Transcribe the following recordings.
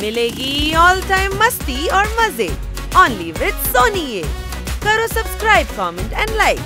मिलेगी all time मस्ती और मजे ओनली विद सोनी ये करो सब्सक्राइब कमेंट एंड लाइक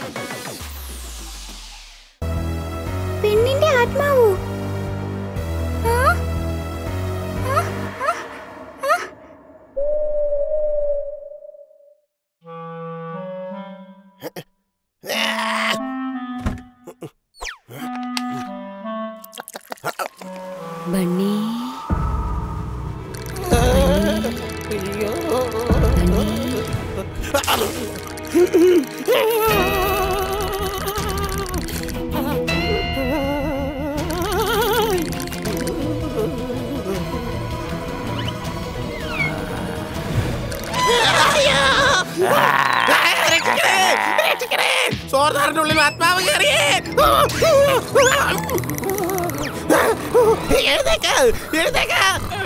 പെണ്ണിന്റെ ആത്മാവോ ആ? ആ? ആ? ആ? ബണ്ണി സോർദാറിന്റെ ഉള്ളിൽ ആത്മാവ് കയറിയേ എഴുന്നേക്ക് എഴുന്നേക്ക്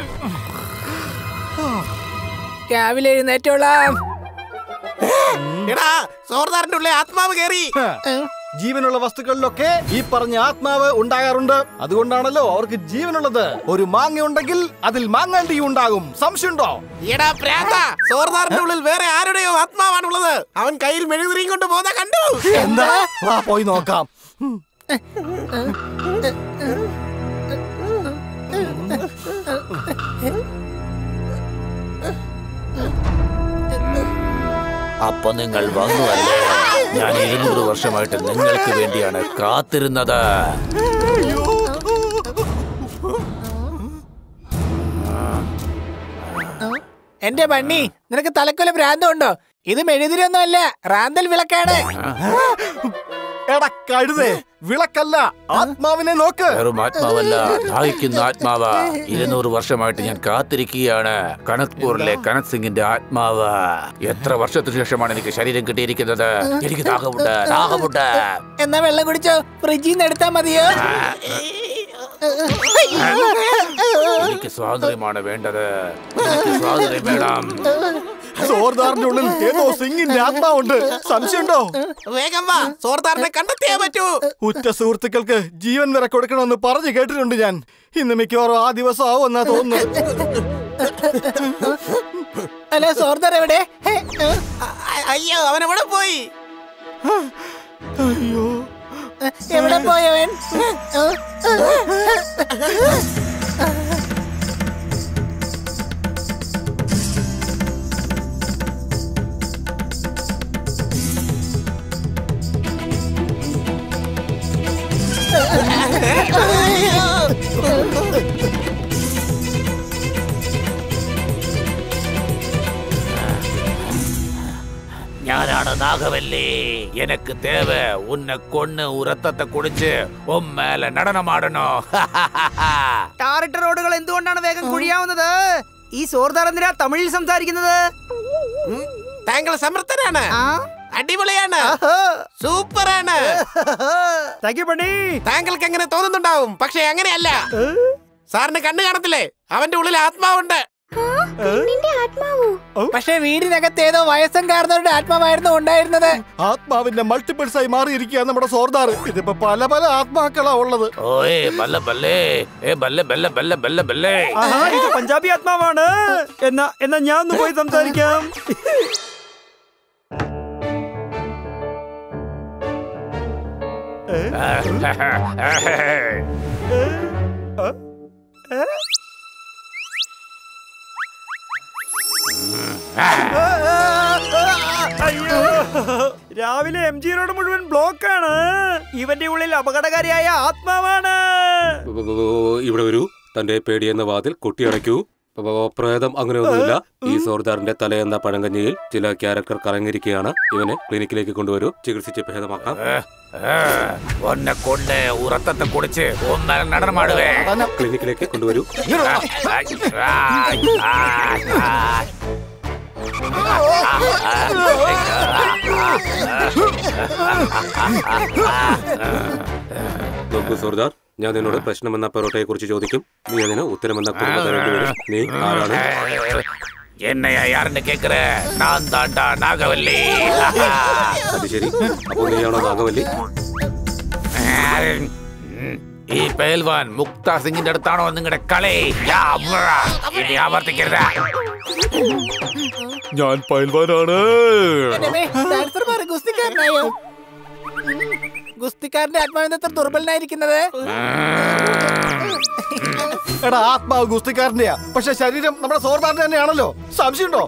രാവിലെ എഴുന്നേറ്റോളാം എടാ സോർദാറിന്റെ ഉള്ളിൽ ആത്മാവ് കയറി ജീവനുള്ള വസ്തുക്കളിലൊക്കെ ഈ പറഞ്ഞ ആത്മാവ് ഉണ്ടാകാറുണ്ട് അതുകൊണ്ടാണല്ലോ അവർക്ക് ജീവനുള്ളത് ഒരു മാങ്ങ ഉണ്ടെങ്കിൽ അതിൽ മാങ്ങാണ്ടിയും ഉണ്ടാകും സംശയമുണ്ടോ എടാ പ്രാന്ത സോർദാറിന്റെ ഉള്ളിൽ വേറെ ആരുടെയോ ആത്മാവാണുള്ളത് അവൻ കയ്യിൽ മെഴുകുതിരിയും കൊണ്ട് പോന്ന കണ്ടു എന്താ വാ പോയി നോക്കാം അപ്പൊ നിങ്ങൾ വന്നുവല്ലേ ഞാൻ ഇരുന്നൂറ് വർഷമായിട്ട് നിങ്ങൾക്ക് വേണ്ടിയാണ് കാത്തിരുന്നത് എന്റെ ബണ്ണി നിനക്ക് തലക്കൊല ഭ്രാന്തമുണ്ടോ ഇത് മെഴുതിരൊന്നുമല്ല റാന്തൽ വിളക്കാണ് എടാ കഴുതേ വിളക്കല്ല ആത്മാവിനെ നോക്ക് വെറും ആത്മാവല്ല ദാഹിക്കുന്ന ആത്മാവ് ഇരുന്നൂറ് വർഷമായിട്ട് ഞാൻ കാത്തിരിക്കുകയാണ് കനക്പൂരിലെ കനക് സിംഗിന്റെ ആത്മാവ് എത്ര വർഷത്തിന് ശേഷമാണ് എനിക്ക് ശരീരം കിട്ടിയിരിക്കുന്നത് എനിക്ക് ദാഹമുണ്ട് ദാഹമുണ്ട് എന്നാ വെള്ളം കുടിച്ചോ ഫ്രിഡ്ജിൽ നിന്ന് എടുത്താ മതിയോ എനിക്ക് സ്വാതന്ത്ര്യമാണ് വേണ്ടത് എനിക്ക് സ്വാതന്ത്ര്യം വേണം സോർദാറിന്റെ ഉള്ളിൽ ഏതോ സിംഗിന്റെ ആത്മാവുണ്ട് സംശയമുണ്ടോ വേഗം വാ സോർദാറിനെ കണ്ടെത്തിയേ പറ്റൂ ഉറ്റ സുഹൃത്തുക്കൾക്ക് ജീവൻ വരെ കൊടുക്കണമെന്ന് പറഞ്ഞു കേട്ടിട്ടുണ്ട് ഞാൻ ഇന്ന് മിക്കവാറും ആ ദിവസം ആവുമെന്നാ തോന്നുന്നു അല്ല സോർദർ എവിടെ ഹേ, ഏ, അ- അയ്യോ അവൻ എവിടെ പോയി അയ്യോ എവിടെ പോയവൻ ഏ, ഞാനാണ് നാഗവല്ലി எனக்கு தேவை உன்னை கொன்னு உரத்தத்தை குடிச்சு உன் மேல நடனமாடணும் ടാറിട്ട റോഡുകൾ എന്തുകൊണ്ടാണ് വേഗം കുഴിയാവുന്നത് ഈ സോർദാർ എന്തിനാ തമിഴിൽ സംസാരിക്കുന്നത് ഉം, താങ്കൾ സമർത്ഥനാണ് ആ? അടിപൊളിയാണ് സൂപ്പറാണ് താങ്ക് യു പണി താങ്കൾക്ക് എങ്ങനെ തോന്നുന്നുണ്ടാവും പക്ഷെ അങ്ങനെയല്ല സാറിന് കണ്ണു കാണത്തില്ലേ അവന്റെ ഉള്ളിൽ ആത്മാവുണ്ട് ആ? പെണ്ണിന്റെ ആത്മാവോ പക്ഷെ വീടിനകത്ത് ഏതോ വയസ്സം കാരണവരുടെ ആത്മാവായിരുന്നു ഉണ്ടായിരുന്നത് ആത്മാവിന്റെ മൾട്ടിപ്പിൾസ് ആയി മാറിയിരിക്കുക നമ്മുടെ സോർദാർ ഇതിപ്പോ പല പല ആത്മാക്കളാ ഉള്ളത് ഓയ് ബല്ല ബല്ലേ ഏ ബല്ല ബല്ല ബല്ല ബല്ല ബല്ലേ ആഹാ ഇത് പഞ്ചാബി ആത്മാവാണ് എന്നാ എന്നാ ഞാൻ ഒന്ന് പോയി സംസാരിക്കാം അയ്യോ രാവിലെ എം ജി റോഡ് മുഴുവൻ ബ്ലോക്കാണ് ഇവന്റെ ഉള്ളിൽ അപകടകാരിയായ ആത്മാവാണ് ഇവിടെ വരൂ തന്റെ പേടിയെന്ന വാതിൽ കൊട്ടിയടയ്ക്കൂ അപ്പോ പ്രേതം അങ്ങനെയൊന്നുമില്ല ഈ സോർദാറിന്റെ തലയെന്ന പഴങ്കഞ്ഞിയിൽ ചില ക്യാരക്ടർ കറങ്ങിയിരിക്കുകയാണ് ഇവനെ ക്ലിനിക്കിലേക്ക് കൊണ്ടുവരൂ ചികിത്സിച്ച് ഭേദമാക്കാം உன்னை கொண்டு உரத்தத்தை குடிச்சு உன் மேல நடனமாடுவேன் ക്ലിനിക്കിലേക്ക് കൊണ്ടുവരൂ നോക്കൂ സോർദാർ ഞാൻ നിന്നോട് പ്രശ്നമെന്ന പെറോട്ടയെ കുറിച്ച് ചോദിക്കും നീ അതിന് ഉത്തരമെന്ന കുറുമ്പ തരേണ്ടി വരും നീ ആരാണ് என்னையா யாருன்னு கேக்குற நான் தாண்டா நாகவல்லி അത് ശരി അപ്പോൾ നീയാണോ നാഗവല്ലി ഈ പേൽവാൻ മുക്ത സിംഗിന്റെ അടുത്താണോ നിങ്ങളുടെ കളി യാ, വ്വ. ഇനി ആവർത്തിക്കരുത് ഞാൻ പൈൽവാനാണ് ഡാൻസർ മാറി ഗുസ്തിക്കാരനായോ ഗുസ്തിക്കാരന്റെ ആത്മാവിന് എത്ര ദുർബലനായിരിക്കുന്നത് എടാ ആത്മാവ് ഗുസ്തിക്കാരന്റെയാ പക്ഷെ ശരീരം നമ്മുടെ സോർദാറിന്റെ തന്നെയാണല്ലോ സംശയമുണ്ടോ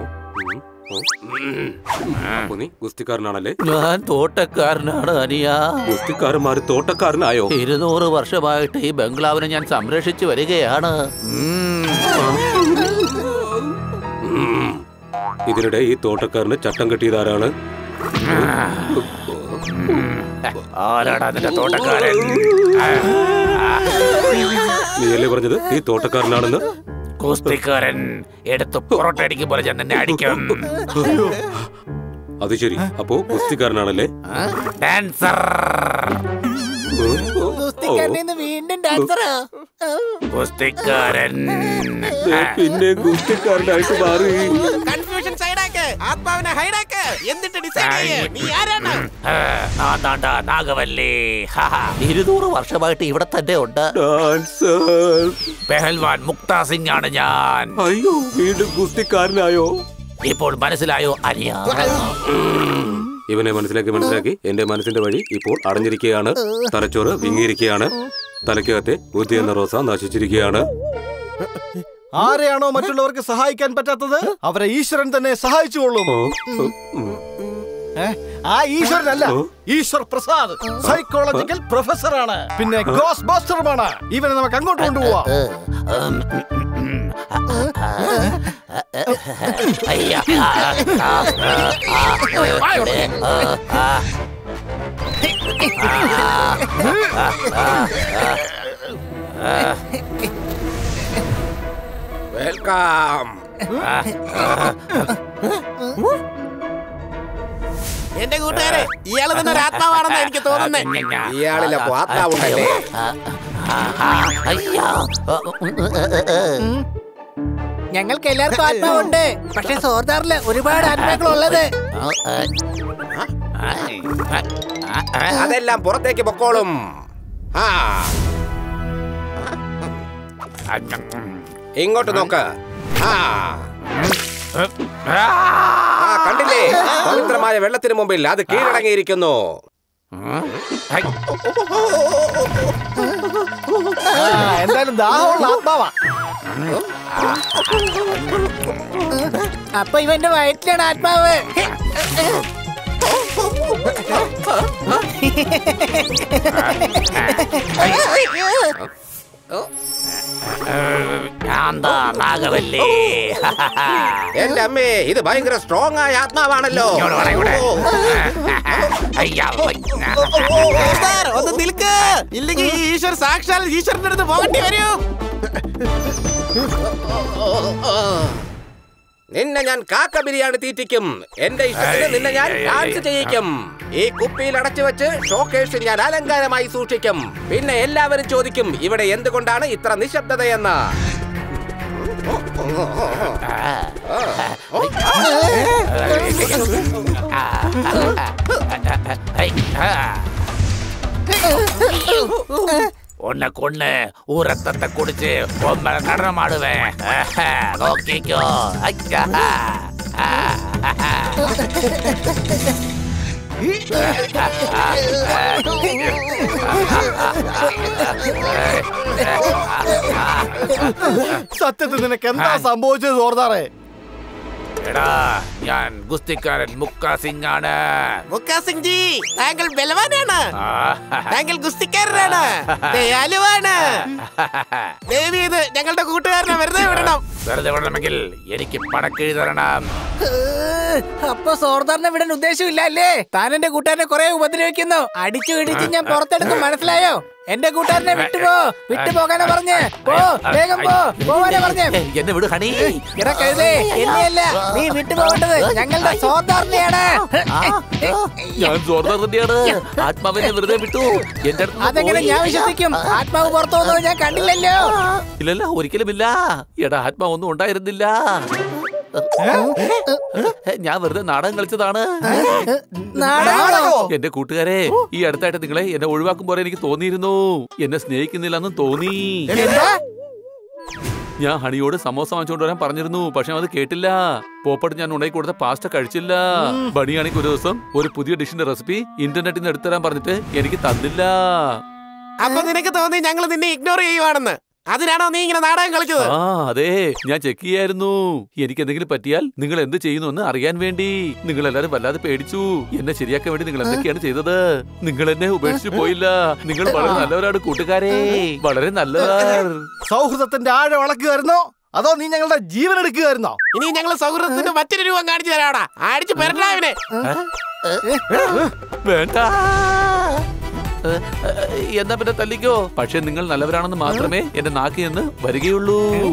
അപ്പൊ നീ ഗുസ്തിക്കാരനാണല്ലേ ഞാൻ തോട്ടക്കാരനാണ് അനിയ ഗുസ്തിക്കാരന്മാര് തോട്ടക്കാരനായോ ഇരുന്നൂറ് വർഷമായിട്ട് ഈ ബംഗ്ലാവിനെ ഞാൻ സംരക്ഷിച്ചു വരികയാണ് ഉം. ഉം. ഇതിനിടെ ഈ തോട്ടക്കാരന് ചട്ടം കെട്ടിയതാരാണ് ആരാടാ നിന്റെ തോട്ടക്കാരൻ നീയല്ലേ പറഞ്ഞത് ഈ തോട്ടക്കാരനാണെന്ന് കുസ്തിക്കാരൻ എടുത്ത് പുറത്തടിക്കും പോലെ ഞാൻ നിന്നെ അടിക്കും അത് ശരി അപ്പോ ഗുസ്തിക്കാരനാണല്ലേ ആ? ഡാൻസർ ഗുസ്തിക്കാരനിൽ നിന്ന് വീണ്ടും ഡാൻസറാ കുസ്തിക്കാരൻ ദേ, പിന്നെ ഗുസ്തിക്കാരനായിട്ട് മാറി കൺഫ്യൂഷൻ സൈഡാക്ക് ആത്മാവിനെ ഹൈഡാക്ക് എന്നിട്ട് ഡിസൈഡ് ചെയ്യ് നീ ആരാണ് ആ, ഞാൻ താണ്ടാ നാഗവല്ലി ഹാഹാ. ഇരുന്നൂറ് വർഷമായിട്ട് ഇവിടെ തന്നെ ഉണ്ട് ഡാൻസർ പെഹൽവാൻ മുക്ത സിംഗ് ആണ് ഞാൻ അയ്യോ വീണ്ടും ഗുസ്തിക്കാരനായോ ഇപ്പോൾ മനസ്സിലായോ അനിയ ഇവനെ മനസ്സിലാക്കി മനസ്സിലാക്കി എന്റെ മനസ്സിന്റെ വഴി ഇപ്പോൾ അടഞ്ഞിരിക്കുകയാണ് തലച്ചോറ് വിങ്ങിയിരിക്കുകയാണ് തലയ്ക്കകത്തെ ബുദ്ധി എന്ന റോസ നശിച്ചിരിക്കുകയാണ് ആരെയാണോ മറ്റുള്ളവർക്ക് സഹായിക്കാൻ പറ്റാത്തത് അവരെ ഈശ്വരൻ തന്നെ സഹായിച്ചുകൊള്ളും ഓ, ഉം. ഏ? ആ ഈശ്വരനല്ല ഈശ്വർ പ്രസാദ് സൈക്കോളജിക്കൽ പ്രൊഫസറാണ് പിന്നെ ഗോസ് ബാസ്റ്ററുമാണ് ഇവനെ നമുക്ക് അങ്ങോട്ട് കൊണ്ടുപോവാം അയ്യ. ആ, ആ, ആ, ആ, ആ. വെൽക്കം എന്റെ കൂട്ടുകാരെ ഇയാള് തന്നെ ഒരു ആത്മാവാണെന്ന് എനിക്ക് തോന്നുന്നേ ഇയാളിലപ്പോ ആത്മാവുണ്ടല്ലേ അയ്യോ ഞങ്ങൾക്ക് എല്ലാവർക്കും ആത്മാവുണ്ട് പക്ഷെ സോർദാറില് ഒരുപാട് ആത്മാക്കൾ ഉള്ളത് അതെല്ലാം പുറത്തേക്ക് പൊക്കോളും ആ ഇങ്ങോട്ട് നോക്ക് ആ ആ കണ്ടില്ലേ പവിത്രമായ വെള്ളത്തിന് മുമ്പിൽ അത് കീഴടങ്ങിയിരിക്കുന്നു ആ, എന്തായാലും ദാഹമുള്ള ആത്മാവാ അപ്പൊ ഇവന്റെ വയറ്റിലാണ് ആത്മാവ് ഞാന്താ നാഗവല്ലി എന്റെ അമ്മേ ഇത് ഭയങ്കര സ്ട്രോങ് ആയ ആത്മാവാണല്ലോ ഇങ്ങോട്ട് വാടാ, ഇങ്ങോട്ട്. അയ്യാ സാർ, ഒന്ന് നിൽക്ക് ഇല്ലെങ്കിൽ ഈ ഈശ്വർ സാക്ഷാൽ ഈശ്വരന്റെ അടുത്ത് പോകേണ്ടി വരും നിന്നെ ഞാൻ കാക്ക ബിരിയാണി തീറ്റിക്കും എന്റെ ഇഷ്ടത്തിന് നിന്നെ ഞാൻ ഡാൻസ് ചെയ്യിക്കും ഈ കുപ്പിയിൽ അടച്ചു വെച്ച് ഷോക്കേഴ്സിൽ ഞാൻ അലങ്കാരമായി സൂക്ഷിക്കും പിന്നെ എല്ലാവരും ചോദിക്കും ഇവിടെ എന്തുകൊണ്ടാണ് ഇത്ര നിശബ്ദതയെന്ന് உன்னை கொன்னு ஊரத்தத்தை குடிச்சு உன் மேல நடனமாடுவேன் நோக்கிக்கோ ஐயா സത്യത്തിൽ നിനക്ക് എന്താ സംഭവിച്ചത് സോർദാറേ എടാ ഞാൻ ഗുസ്തിക്കാരൻ മുക്ക സിംഗ് ആണ് മുക്കാ സിംഗ് ജി താങ്കൾ ബലവാനാണ് ആ, താങ്കൾ ഗുസ്തിക്കാരനാണ് ദയാലുവാണ് ദേവി ഇത് ഞങ്ങളുടെ കൂട്ടുകാരനെ വെറുതെ വിടണം വെറുതെ വിടണമെങ്കിൽ എനിക്ക് പണക്കിഴി തരണം അപ്പൊ സോർദാറിനെ വിടാൻ ഉദ്ദേശമില്ല അല്ലേ താൻ എന്റെ കൂട്ടുകാരനെ കുറെ ഉപദ്രവിക്കുന്നു അടിച്ചു ഇടിച്ച് ഞാൻ പുറത്തെടുക്കും മനസ്സിലായോ എന്റെ കൂട്ടുകാരനെ വിട്ടുപോ വിട്ടുപോകാനാ പറഞ്ഞ് പോ വേഗം പോ പോവാനാ പറഞ്ഞ് എന്നെ വിട് ഹണി ഇറ കഴുതേ എന്നെയല്ല നീ വിട്ടുപോകേണ്ടത് ഞങ്ങളുടെ സോർദാറിനെയാണ് ഞാൻ സോർദാർ തന്നെയാണ് ആത്മാവിനെ വെറുതെ വിട്ടു എന്റെ അടുത്ത് അതെങ്ങനെ ഞാൻ വിശ്വസിക്കും ആത്മാവ് പുറത്തു പോകുന്നത് ഞാൻ കണ്ടില്ലല്ലോ ഇല്ലല്ല ഒരിക്കലുമില്ല എടാ ആത്മാവൊന്നും ഉണ്ടായിരുന്നില്ല ഞാൻ വെറുതെ നാടകം കളിച്ചതാണ് നാടകമോ? എന്റെ കൂട്ടുകാരെ ഈ അടുത്തായിട്ട് നിങ്ങളെ എന്നെ ഒഴിവാക്കും പോലെ എനിക്ക് തോന്നിയിരുന്നു എന്നെ സ്നേഹിക്കുന്നില്ലെന്ന് തോന്നി ഞാൻ ഹണിയോട് സമോസ വാങ്ങിച്ചുകൊണ്ട് വരാൻ പറഞ്ഞിരുന്നു പക്ഷെ അത് കേട്ടില്ല പോപ്പട്ട് ഞാൻ ഉണ്ടാക്കി കൊടുത്ത പാസ്റ്റ കഴിച്ചില്ല ബണിയാണെങ്കിൽ ഒരു ദിവസം ഒരു പുതിയ ഡിഷിന്റെ റെസിപ്പി ഇന്റർനെറ്റിൽ നിന്ന് എടുത്തുതരാൻ പറഞ്ഞിട്ട് എനിക്ക് തന്നില്ല അപ്പൊ നിനക്ക് തോന്നി ഞങ്ങൾ നിന്നെ ഇഗ്നോർ ചെയ്യുവാണെന്ന് അതിനാണോ നീ ഇങ്ങനെ നാടകം കളിച്ചത് ആ അതെ ഞാൻ ചെക്ക് ചെയ്യായിരുന്നു എനിക്ക് എന്തെങ്കിലും പറ്റിയാൽ നിങ്ങൾ എന്ത് ചെയ്യുന്നു എന്ന് അറിയാൻ വേണ്ടി നിങ്ങൾ എല്ലാരും വല്ലാതെ പേടിച്ചു എന്നെ ശരിയാക്കാൻ വേണ്ടി നിങ്ങൾ എന്തൊക്കെയാണ് ചെയ്തത് നിങ്ങൾ എന്നെ ഉപേക്ഷിച്ചു പോയില്ല നിങ്ങൾ വളരെ നല്ലവരാണ് കൂട്ടുകാരെ വളരെ നല്ലവർ സൗഹൃദത്തിന്റെ ആഴം അളക്കുകയായിരുന്നോ അതോ നീ ഞങ്ങളുടെ ജീവൻ എടുക്കുകയായിരുന്നോ ഇനി ഞങ്ങൾ സൗഹൃദത്തിന്റെ മറ്റൊരു രൂപം കാണിച്ചു തരാടാ അടിച്ചു പെരട്ടാ ഇവനെ വേണ്ട ഏ, ഏ, എന്നാ പിന്നെ തല്ലിക്കോ പക്ഷെ നിങ്ങൾ നല്ലവരാണെന്ന് മാത്രമേ എന്റെ നാക്കിൽ നിന്ന് വരികയുള്ളൂ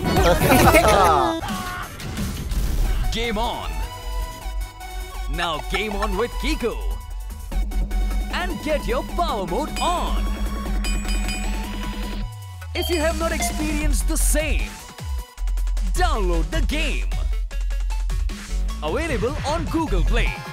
Game on! Now game on with Kiko! And get your power mode on! If you have not experienced the same, download the game. Available on Google Play.